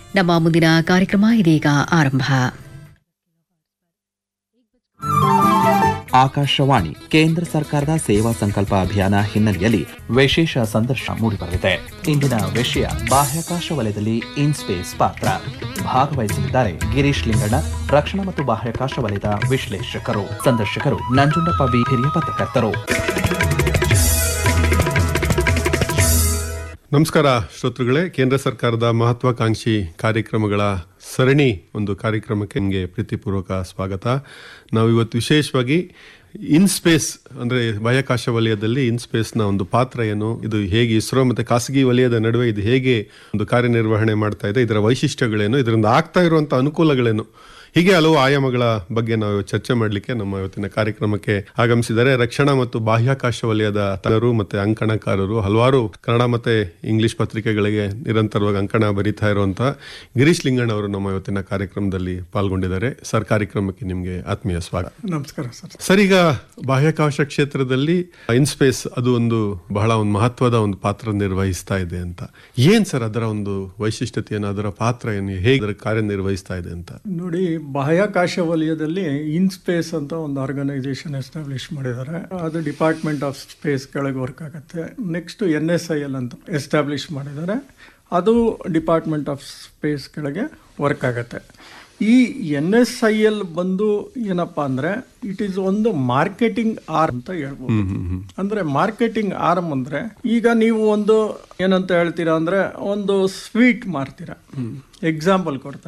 ನಮ್ಮ ಮುಂದಿನ ಕಾರ್ಯಕ್ರಮ ಇದೀಗ ಆರಂಭ ಆಕಾಶವಾಣಿ ಕೇಂದ್ರ ಸರ್ಕಾರದ ಸೇವಾ ಸಂಕಲ್ಪ ಅಭಿಯಾನ ಹಿನ್ನೆಲೆಯಲ್ಲಿ ವಿಶೇಷ ಸಂದರ್ಶನ ಮೂಡಿಬರಲಿದೆ ಇಂದಿನ ವಿಷಯ ಬಾಹ್ಯಾಕಾಶ ವಲಯದಲ್ಲಿ ಇನ್ಸ್ಪೇಸ್ ಪಾತ್ರ ಭಾಗವಹಿಸಲಿದ್ದಾರೆ ಗಿರೀಶ್ ಲಿಂಗಣ್ಣ ರಕ್ಷಣಾ ಮತ್ತು ಬಾಹ್ಯಾಕಾಶ ವಲಯದ ವಿಶ್ಲೇಷಕರು ಸಂದರ್ಶಕರು ನಂಜುಂಡಪ್ಪ ಬಿ ಹಿರಿಯ ಪತ್ರಕರ್ತರು ನಮಸ್ಕಾರ ಶ್ರೋತೃಗಳೇ ಕೇಂದ್ರ ಸರ್ಕಾರದ ಮಹತ್ವಾಕಾಂಕ್ಷಿ ಕಾರ್ಯಕ್ರಮಗಳ ಸರಣಿ ಒಂದು ಕಾರ್ಯಕ್ರಮಕ್ಕೆ ನಿಮಗೆ ಪ್ರೀತಿಪೂರ್ವಕ ಸ್ವಾಗತ ನಾವು ಇವತ್ತು ವಿಶೇಷವಾಗಿ ಇನ್ಸ್ಪೇಸ್ ಅಂದರೆ ಬಾಹ್ಯಾಕಾಶ ವಲಯದಲ್ಲಿ ಇನ್ಸ್ಪೇಸ್ನ ಒಂದು ಪಾತ್ರ ಏನು ಇದು ಹೇಗೆ ಇಸ್ರೋ ಮತ್ತು ಖಾಸಗಿ ವಲಯದ ನಡುವೆ ಇದು ಹೇಗೆ ಒಂದು ಕಾರ್ಯನಿರ್ವಹಣೆ ಮಾಡ್ತಾ ಇದೆ ಇದರ ವೈಶಿಷ್ಟ್ಯಗಳೇನು ಇದರಿಂದ ಆಗ್ತಾ ಇರುವಂಥ ಅನುಕೂಲಗಳೇನು ಹೀಗೆ ಹಲವು ಆಯಾಮಗಳ ಬಗ್ಗೆ ನಾವು ಚರ್ಚೆ ಮಾಡಲಿಕ್ಕೆ ನಮ್ಮ ಇವತ್ತಿನ ಕಾರ್ಯಕ್ರಮಕ್ಕೆ ಆಗಮಿಸಿದ್ದಾರೆ ರಕ್ಷಣಾ ಮತ್ತು ಬಾಹ್ಯಾಕಾಶ ವಲಯದ ತಜ್ಞರು ಮತ್ತೆ ಅಂಕಣಕಾರರು ಹಲವಾರು ಕನ್ನಡ ಮತ್ತೆ ಇಂಗ್ಲಿಷ್ ಪತ್ರಿಕೆಗಳಿಗೆ ನಿರಂತರವಾಗಿ ಅಂಕಣ ಬರೀತಾ ಇರುವಂತಹ ಗಿರೀಶ್ ಲಿಂಗಣ್ಣ ಅವರು ನಮ್ಮ ಇವತ್ತಿನ ಕಾರ್ಯಕ್ರಮದಲ್ಲಿ ಪಾಲ್ಗೊಂಡಿದ್ದಾರೆ ಸರ್ ಕಾರ್ಯಕ್ರಮಕ್ಕೆ ನಿಮಗೆ ಆತ್ಮೀಯ ಸ್ವಾಗತ ನಮಸ್ಕಾರ ಸರ್ ಸರ್ ಈಗ ಬಾಹ್ಯಾಕಾಶ ಕ್ಷೇತ್ರದಲ್ಲಿ ಇನ್ಸ್ಪೇಸ್ ಅದು ಒಂದು ಬಹಳ ಒಂದು ಮಹತ್ವದ ಒಂದು ಪಾತ್ರ ನಿರ್ವಹಿಸ್ತಾ ಇದೆ ಅಂತ ಏನ್ ಸರ್ ಅದರ ಒಂದು ವೈಶಿಷ್ಟ್ಯತೆ ಏನು ಅದರ ಪಾತ್ರ ಏನು ಹೇಗೆ ಅದರ ಕಾರ್ಯನಿರ್ವಹಿಸ್ತಾ ಇದೆ ಅಂತ ನೋಡಿ ಬಾಹ್ಯಾಕಾಶ ವಲಯದಲ್ಲಿ ಇನ್ಸ್ಪೇಸ್ ಅಂತ ಒಂದು ಆರ್ಗನೈಸೇಷನ್ ಎಸ್ಟಾಬ್ಲಿಷ್ ಮಾಡಿದ್ದಾರೆ ಅದು ಡಿಪಾರ್ಟ್ಮೆಂಟ್ ಆಫ್ ಸ್ಪೇಸ್ ಕೆಳಗೆ ವರ್ಕ್ ಆಗುತ್ತೆ next N S I L ಅಂತ ಎಸ್ಟಾಬ್ಲಿಷ್ ಮಾಡಿದ್ದಾರೆ ಅದು ಡಿಪಾರ್ಟ್ಮೆಂಟ್ ಆಫ್ ಸ್ಪೇಸ್ ಕೆಳಗೆ ವರ್ಕ್ ಆಗುತ್ತೆ ಈ ಎನ್ ಎಸ್ ಐ ಎಲ್ ಬಂದು ಏನಪ್ಪ ಅಂದ್ರೆ ಇಟ್ ಈಸ್ ಒಂದು ಮಾರ್ಕೆಟಿಂಗ್ ಆರ್ಮ್ ಅಂತ ಹೇಳ್ಬೋದು ಅಂದ್ರೆ ಮಾರ್ಕೆಟಿಂಗ್ ಆರ್ಮ್ ಅಂದ್ರೆ ಈಗ ನೀವು ಒಂದು ಏನಂತ ಹೇಳ್ತೀರಾ ಅಂದ್ರೆ ಒಂದು ಸ್ವೀಟ್ ಮಾರ್ತೀರಾ ಎಕ್ಸಾಂಪಲ್ ಕೊಡ್ತಾ